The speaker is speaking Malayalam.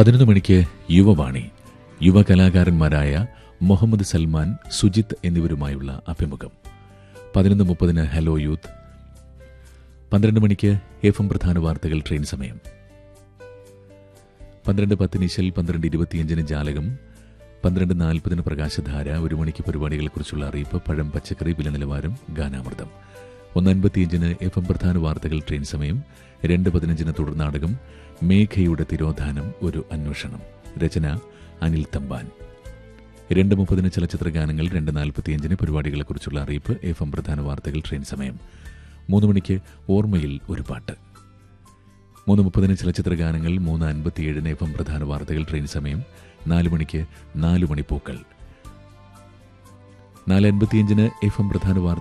പതിനൊന്ന് മണിക്ക് യുവവാണി യുവ കലാകാരന്മാരായ മുഹമ്മദ് സൽമാൻ സുജിത്ത് എന്നിവരുമായുള്ള അഭിമുഖം പതിനൊന്ന് മുപ്പതിന് ഹലോ യൂത്ത് പന്ത്രണ്ട് മണിക്ക് എഫ് എം പ്രധാന വാർത്തകൾ ട്രെയിൻ സമയം പന്ത്രണ്ട് പത്തിന് ഇശൽ പന്ത്രണ്ട് ഇരുപത്തിയഞ്ചിന് ജാലകം പന്ത്രണ്ട് നാൽപ്പതിന് പ്രകാശധാര ഒരു മണിക്ക് പരിപാടികളെക്കുറിച്ചുള്ള അറിയിപ്പ് പഴം പച്ചക്കറി വില നിലവാരം ഗാനാമൃതം ഒന്ന് അൻപത്തിയഞ്ചിന് എഫ് എം പ്രധാന വാർത്തകൾ ട്രെയിൻ സമയം രണ്ട് പതിനഞ്ചിന് തുടർനാടകം മേഘയുടെ തിരോധാനം ഒരു അന്വേഷണം രചന അനിൽ തമ്പാൻ രണ്ട് മുപ്പതിന് ചലച്ചിത്ര ഗാനങ്ങൾ രണ്ട് നാൽപ്പത്തിയഞ്ചിന് പരിപാടികളെക്കുറിച്ചുള്ള അറിയിപ്പ് എഫ് എം പ്രധാന വാർത്തകൾ ട്രെയിൻ സമയം മൂന്ന് മണിക്ക് ഓർമ്മയിൽ ഒരു പാട്ട് മൂന്ന് മുപ്പതിന് ചലച്ചിത്ര ഗാനങ്ങൾ മൂന്ന് അൻപത്തിയേഴിന് എഫ് എം പ്രധാന വാർത്തകൾ ട്രെയിൻ സമയം നാല് മണിക്ക് നാല് മണിപ്പൂക്കൾ നാല് അൻപത്തിയഞ്ചിന് എഫ് എം പ്രധാന വാർത്ത